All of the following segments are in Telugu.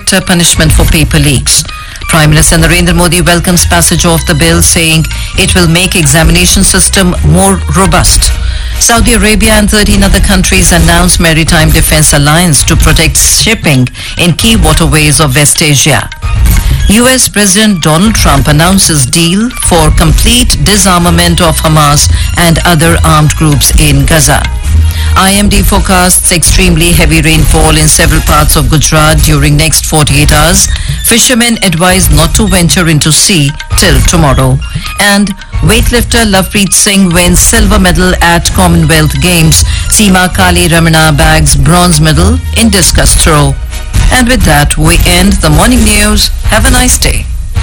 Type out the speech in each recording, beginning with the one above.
stricter punishment for paper leaks. Prime Minister Narendra Modi welcomes passage of the bill saying it will make examination system more robust. Saudi Arabia and 13 other countries announced maritime defense alliance to protect shipping in key waterways of West Asia. US President Donald Trump announces deal for complete disarmament of Hamas and other armed groups in Gaza. IMD forecasts extremely heavy rainfall in several parts of Gujarat during next 48 hours. Fishermen advised not to venture into sea till tomorrow. And weightlifter Lovepreet Singh wins silver medal at Commonwealth Games. Seema Kali Ramana bags bronze medal in discus throw. And with that, we end the morning news. Have a nice day.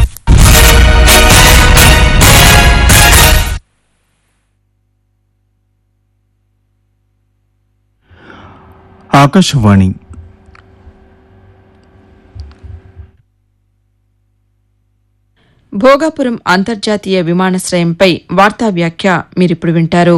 Akashvani Bhogapuram అంతర్జాతీయ విమానాశ్రయంపై వార్తా వ్యాఖ్య మీరిప్పుడు వింటారు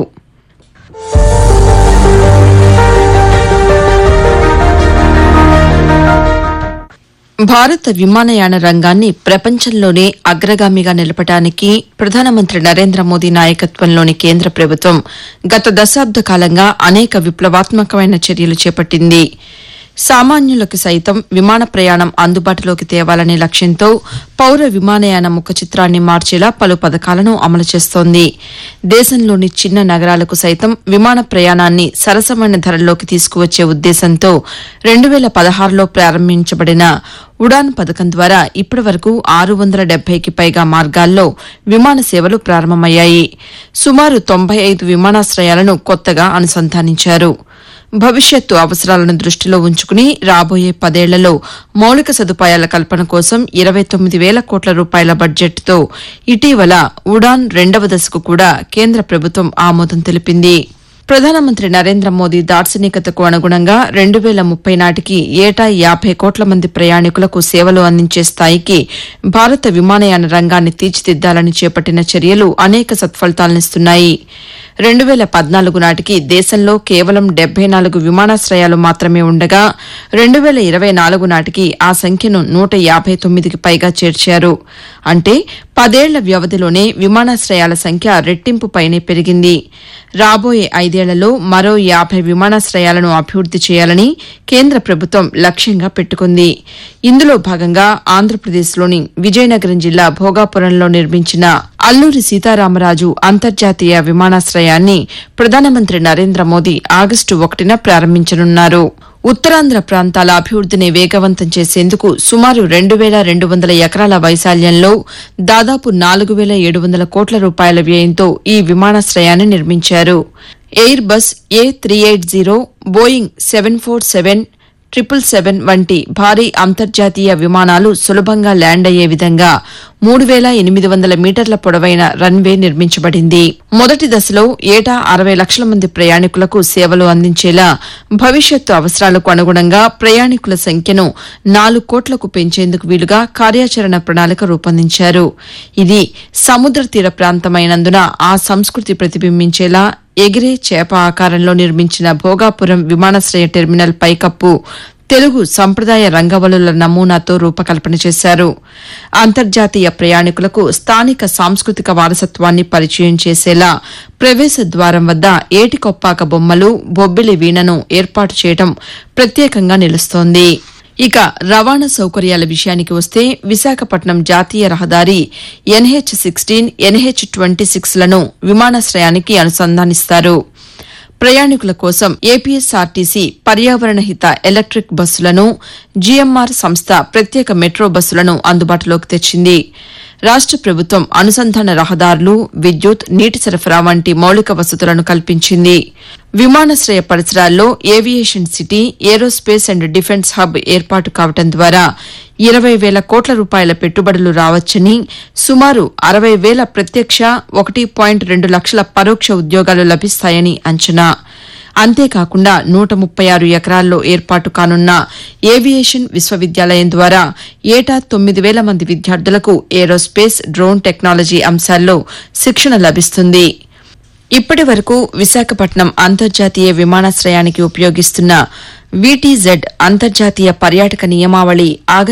భారత విమానయాన రంగాన్ని ప్రపంచంలోనే అగ్రగామిగా నిలపడానికి ప్రధానమంత్రి నరేంద్ర మోదీ నాయకత్వంలోని కేంద్ర ప్రభుత్వం గత దశాబ్ద కాలంగా అనేక విప్లవాత్మకమైన చర్యలు చేపట్టింది సామాన్యులకు సైతం విమాన ప్రయాణం అందుబాటులోకి తేవాలనే లక్ష్యంతో పౌర విమానయాన ముఖ చిత్రాన్ని మార్చేలా పలు పథకాలను అమలు చేస్తోంది దేశంలోని చిన్న నగరాలకు సైతం విమాన ప్రయాణాన్ని సరసమైన ధరల్లోకి తీసుకువచ్చే ఉద్దేశంతో రెండు వేల పదహారులో ప్రారంభించబడిన ఉడాన్ పథకం ద్వారా ఇప్పటి వరకు ఆరు వందల డెబ్బైకి పైగా మార్గాల్లో విమాన సేవలు ప్రారంభమయ్యాయి సుమారు తొంభై ఐదు విమానాశ్రయాలను కొత్తగా అనుసంధానించారు భవిష్యత్తు అవసరాలను దృష్టిలో ఉంచుకుని రాబోయే పదేళ్లలో మౌలిక సదుపాయాల కల్పన కోసం ఇరవై తొమ్మిది వేల కోట్ల రూపాయల బడ్జెట్తో ఇటీవల ఉడాన్ రెండవ దశకు కూడా కేంద్ర ప్రభుత్వం ఆమోదం తెలిపింది ప్రధానమంత్రి నరేంద్ర మోదీ దార్శనికతకు అనుగుణంగా రెండు వేల ముప్పై నాటికి ఏటా యాభై కోట్ల మంది ప్రయాణికులకు సేవలు అందించే స్థాయికి భారత విమానయాన రంగాన్ని తీర్చిదిద్దాలని చేపట్టిన చర్యలు అనేక సత్ఫలితాలనిస్తున్నాయి రెండు వేల పద్నాలుగు నాటికి దేశంలో కేవలం డెబ్బై నాలుగు విమానాశ్రయాలు మాత్రమే ఉండగా రెండు వేల ఇరవై నాలుగు నాటికి ఆ సంఖ్యను నూట యాభై తొమ్మిదికి పైగా చేర్చారు అంటే పదేళ్ల వ్యవధిలోనే విమానాశ్రయాల సంఖ్య రెట్టింపు పైనే పెరిగింది రాబోయే ఐదేళ్లలో మరో యాభై విమానాశ్రయాలను అభివృద్ది చేయాలని కేంద్ర ప్రభుత్వం లక్ష్యంగా పెట్టుకుంది ఇందులో భాగంగా ఆంధ్రప్రదేశ్లోని విజయనగరం జిల్లా భోగాపురంలో నిర్మించిన అల్లూరి సీతారామరాజు అంతర్జాతీయ విమానాశ్రయాన్ని ప్రధానమంత్రి నరేంద్ర మోదీ ఆగస్టు ఒకటిన ప్రారంభించనున్నారు ఉత్తరాంధ్ర ప్రాంతాల అభివృద్దిని వేగవంతం చేసేందుకు సుమారు రెండు వేల రెండు వందల ఎకరాల వైశాల్యంలో దాదాపు నాలుగు వేల ఏడు వందల కోట్ల రూపాయల వ్యయంతో ఈ విమానాశ్రయాన్ని నిర్మించారు Airbus A three eight zero Boeing seven four seven triple seven వంటి భారీ అంతర్జాతీయ విమానాలు సులభంగా ల్యాండ్ అయ్యే విధంగా మూడు వేల ఎనిమిది వందల మీటర్ల పొడవైన రన్వే నిర్మించబడింది మొదటి దశలో ఏటా అరవై లక్షల మంది ప్రయాణికులకు సేవలు అందించేలా భవిష్యత్తు అవసరాలకు అనుగుణంగా ప్రయాణికుల సంఖ్యను నాలుగు కోట్లకు పెంచేందుకు వీలుగా కార్యాచరణ ప్రణాళిక రూపొందించారు ఇది సముద్ర తీర ప్రాంతమైనందున ఆ సంస్కృతి ప్రతిబింబించేలా ఎగిరే చేప ఆకారంలో నిర్మించిన భోగాపురం విమానాశ్రయ టెర్మినల్ పైకప్పు తెలుగు సంప్రదాయ రంగవల్లుల నమూనాతో రూపకల్పన చేశారు అంతర్జాతీయ ప్రయాణికులకు స్థానిక సాంస్కృతిక వారసత్వాన్ని పరిచయం చేసేలా ప్రవేశ ద్వారం వద్ద ఏటికొప్పాక బొమ్మలు బొబ్బిలి వీణను ఏర్పాటు చేయడం ప్రత్యేకంగా నిలుస్తోంది ఇక రవాణా సౌకర్యాల విషయానికి వస్తే విశాఖపట్నం జాతీయ రహదారి NH sixteen NH twenty six లను విమానాశ్రయానికి అనుసంధానిస్తారు ప్రయాణికుల కోసం ఏపీఎస్ఆర్టీసీ పర్యావరణ హిత ఎలక్ట్రిక్ బస్సులను జీఎంఆర్ సంస్థ ప్రత్యేక మెట్రో బస్సులను అందుబాటులోకి తెచ్చింది రాష్ట ప్రభుత్వం అనుసంధాన రహదారులు విద్యుత్ నీటి సరఫరా వంటి మౌలిక వసతులను కల్పించింది విమానాశ్రయ పరిసరాల్లో aviation city aerospace and defence hub ఏర్పాటు కావడం ద్వారా ఇరవై వేల కోట్ల రూపాయల పెట్టుబడులు రావచ్చని సుమారు అరవై వేల ప్రత్యక్ష ఒకటి పాయింట్ రెండు లక్షల పరోక్ష ఉద్యోగాలు లభిస్తాయని అంచనా అంతేకాకుండా నూట ముప్పై ఆరు ఎకరాల్లో ఏర్పాటు కానున్న ఏవియేషన్ విశ్వవిద్యాలయం ద్వారా ఏటా తొమ్మిది వేల మంది విద్యార్థులకు ఏరోస్పేస్ డ్రోన్ టెక్నాలజీ అంశాల్లో శిక్షణ లభిస్తుంది ఇప్పటి వరకు విశాఖపట్నం అంతర్జాతీయ విమానాశ్రయానికి ఉపయోగిస్తున్న వీటీజెడ్ అంతర్జాతీయ పర్యాటక నియమావళి ఆగస్టు